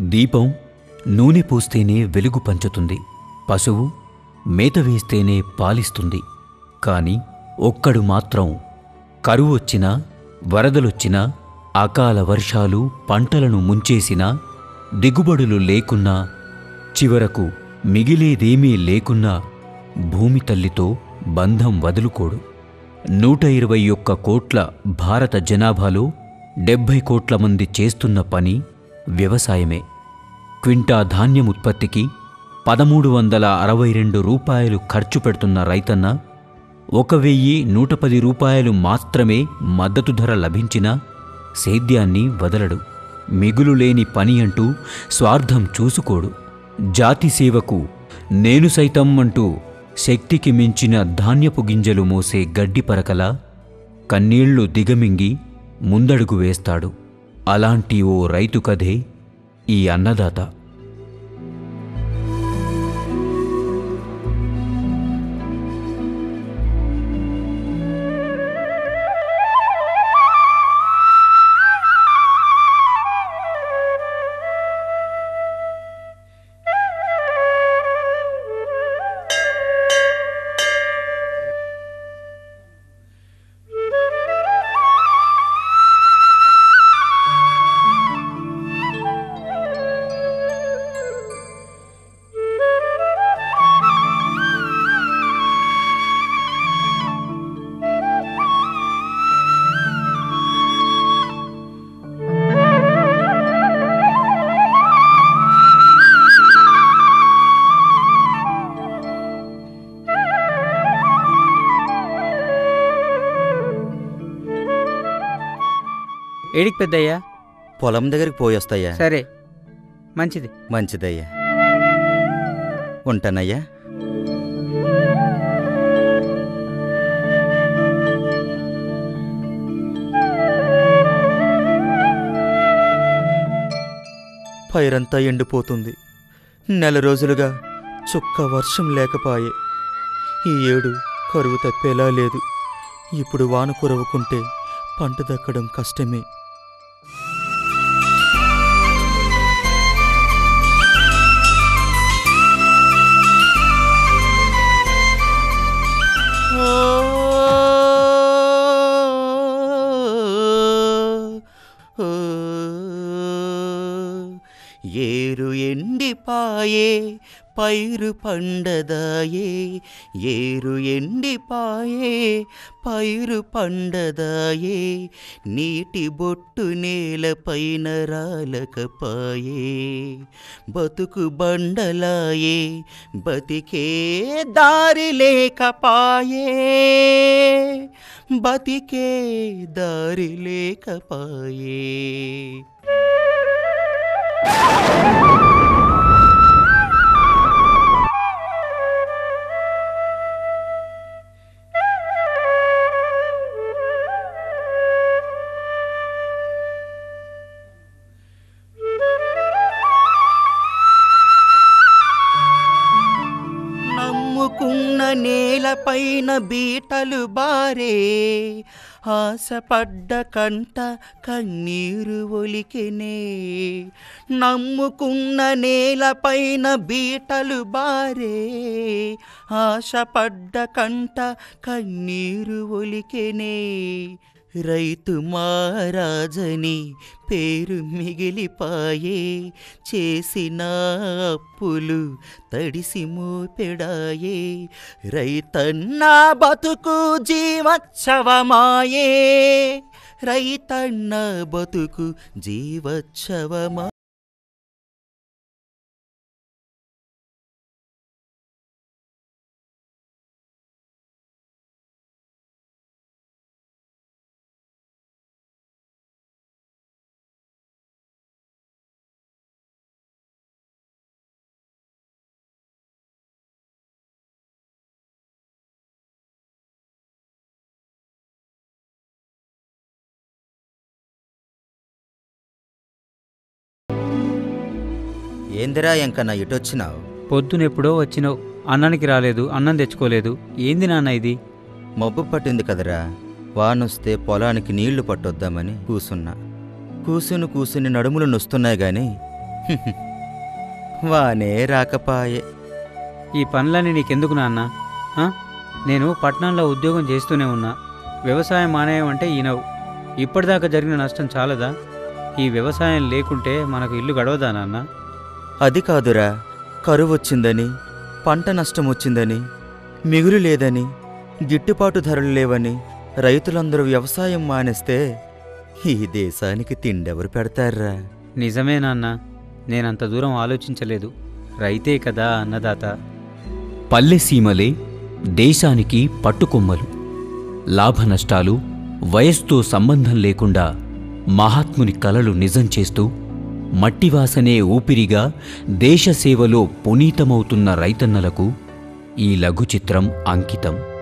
దీపం నూనె పూస్తేనే వెలుగు పంచుతుంది పశువు మేత వేస్తేనే పాలిస్తుంది కాని ఒక్కడు మాత్రం కరువు వచ్చినా వరదలొచ్చినా అకాల వర్షాలు పంటలను ముంచేసినా దిగుబడులు లేకున్నా చివరకు మిగిలేదేమీ లేకున్నా భూమి తల్లితో బంధం వదులుకోడు నూట ఇరవై ఒక్క కోట్ల భారత జనాభాలో డెబ్భై కోట్ల మంది చేస్తున్న పని వ్యవసాయమే క్వింటా ధాన్యం ఉత్పత్తికి పదమూడు వందల అరవై రెండు రూపాయలు ఖర్చు పెడుతున్న రైతన్న ఒక వెయ్యి నూట పది రూపాయలు మాత్రమే మద్దతు ధర లభించినా సేద్యాన్ని వదలడు మిగులు లేని పని అంటూ స్వార్థం చూసుకోడు జాతి సేవకు నేను సైతం అంటూ శక్తికి మించిన ధాన్యపు గింజలు మోసే గడ్డి పరకల కన్నీళ్లు దిగమింగి ముందడుగు వేస్తాడు అలాంటి ఓ రైతు కథే ఈ అన్నదాత ఏడికి పెద్దయ్యా పొలం దగ్గరికి పోయొస్తాయా సరే మంచిది మంచిదయ్యా ఉంటానయ్యా పైరంతా ఎండిపోతుంది నెల రోజులుగా చుక్క వర్షం లేకపాయే ఈ ఏడు కరువు తప్పేలా లేదు ఇప్పుడు వాన కురవుకుంటే పంట దక్కడం కష్టమే ఏరు ఎండిపాయే పైరు పండదాయే ఏరు ఎండిపాయే పైరు పండదాయే నీటి బొట్టు నేలపైన రాలకపాయే బతుకు బండలాయే బతికే దారి లేకపాయే బతికే దారి లేకపాయే నమ్ముకున్న నేలపైన బీటలు బారే ఆశపడ్డ కంట కన్నీరు ఒలికెనే నమ్ముకున్న నేలపైన బీటలు బారే ఆశపడ్డ కంట కన్నీరు ఒలికెనే రైతు మారాజని పేరు మిగిలిపాయే చేసిన అప్పులు తడిసి మోపెడాయే రైతన్నా బతుకు జీవోత్సవమాయే రైతన్న బతుకు జీవోత్సవమా ఏందిరా ఎంకన్నా ఇటొచ్చినావు పొద్దునెప్పుడో వచ్చినావు అన్నానికి రాలేదు అన్నం తెచ్చుకోలేదు ఏంది నాన్న ఇది మబ్బు పట్టింది కదరా వానొస్తే పొలానికి నీళ్లు పట్టొద్దామని కూసున్నా కూసుని కూసుని నడుములు నొస్తున్నాయి గాని వానే రాకపాయే ఈ పనులన్నీ నీకెందుకు నాన్న ఆ? నేను పట్టణంలో ఉద్యోగం చేస్తూనే ఉన్నా వ్యవసాయం మానేయమంటే ఈనవు ఇప్పటిదాకా జరిగిన నష్టం చాలదా ఈ వ్యవసాయం లేకుంటే మనకు ఇల్లు గడవదా నాన్న అది కాదురా కరువు వచ్చిందని పంట నష్టం వచ్చిందని మిగులు లేదని గిట్టుబాటు ధరలు లేవని రైతులందరూ వ్యవసాయం మానేస్తే ఈ దేశానికి తిండెవరు పెడతారా నిజమే నాన్న నేనంత దూరం ఆలోచించలేదు రైతే కదా అన్నదాత పల్లెసీమలే దేశానికి పట్టుకొమ్మలు లాభనష్టాలు వయస్సుతో సంబంధం లేకుండా మహాత్ముని కలలు నిజం చేస్తూ మట్టివాసనే ఊపిరిగా దేశసేవలో పునీతమవుతున్న రైతన్నలకు ఈ లఘు చిత్రం అంకితం